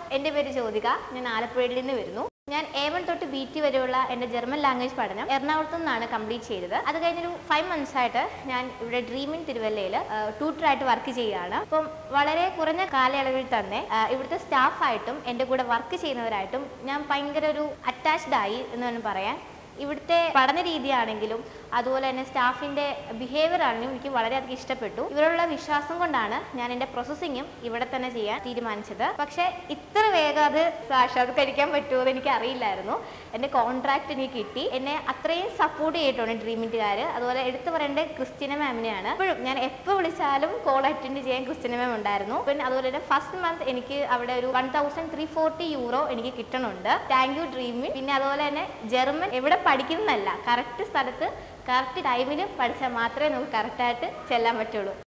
എൻ്റെ പേര് ജ്യോതിക ഞാൻ ആലപ്പുഴയിൽ നിന്ന് വരുന്നു ഞാൻ എ വൺ തൊട്ട് ബി ടി വരെയുള്ള എൻ്റെ ജർമ്മൻ ലാംഗ്വേജ് പഠനം എറണാകുളത്തു നിന്നാണ് കംപ്ലീറ്റ് ചെയ്തത് അത് കഴിഞ്ഞൊരു ഫൈവ് മന്ത്സ് ആയിട്ട് ഞാൻ ഇവിടെ ഡ്രീമിൻ തിരുവല്ലയിൽ ട്യൂട്ടറായിട്ട് വർക്ക് ചെയ്യുകയാണ് അപ്പം വളരെ കുറഞ്ഞ കാലയളവിൽ തന്നെ ആ, ഇവിടുത്തെ സ്റ്റാഫായിട്ടും എൻ്റെ കൂടെ വർക്ക് ചെയ്യുന്നവരായിട്ടും ഞാൻ ഭയങ്കര ഒരു അറ്റാച്ച്ഡ് ആയി എന്ന് വേണം പറയാൻ ഇവിടുത്തെ പഠന രീതിയാണെങ്കിലും അതുപോലെ തന്നെ സ്റ്റാഫിൻ്റെ ബിഹേവിയർ ആണെങ്കിലും എനിക്ക് വളരെയധികം ഇഷ്ടപ്പെട്ടു ഇവരുള്ള വിശ്വാസം കൊണ്ടാണ് ഞാൻ എൻ്റെ പ്രോസസ്സിങ്ങും ഇവിടെ തന്നെ ചെയ്യാൻ തീരുമാനിച്ചത് പക്ഷേ ഇത്ര വേഗം അത് സാക്ഷാത്കരിക്കാൻ പറ്റുമോ എന്ന് എനിക്ക് അറിയില്ലായിരുന്നു എൻ്റെ കോൺട്രാക്റ്റ് എനിക്ക് കിട്ടി എന്നെ അത്രയും സപ്പോർട്ട് ചെയ്തിട്ടുണ്ട് ഡ്രീമിൻറ്റുകാർ അതുപോലെ എടുത്തു പറയേണ്ടത് ക്രിസ്ത്യന മാമിനെയാണ് എപ്പോഴും ഞാൻ എപ്പോൾ വിളിച്ചാലും കോൾ അറ്റൻഡ് ചെയ്യാൻ ക്രിസ്ത്യന മാം ഉണ്ടായിരുന്നു പിന്നെ അതുപോലെ തന്നെ ഫസ്റ്റ് മന്ത് എനിക്ക് അവിടെ ഒരു one thousand three forty euro എനിക്ക് കിട്ടണുണ്ട് താങ്ക് യു ഡ്രീമിൻ പിന്നെ അതുപോലെ തന്നെ ജർമ്മൻ എവിടെ പഠിക്കുന്നതല്ല കറക്റ്റ് സ്ഥലത്ത് കറക്റ്റ് ടൈമിൽ പഠിച്ചാൽ മാത്രമേ നമുക്ക് കറക്റ്റായിട്ട് ചെല്ലാൻ പറ്റുള്ളൂ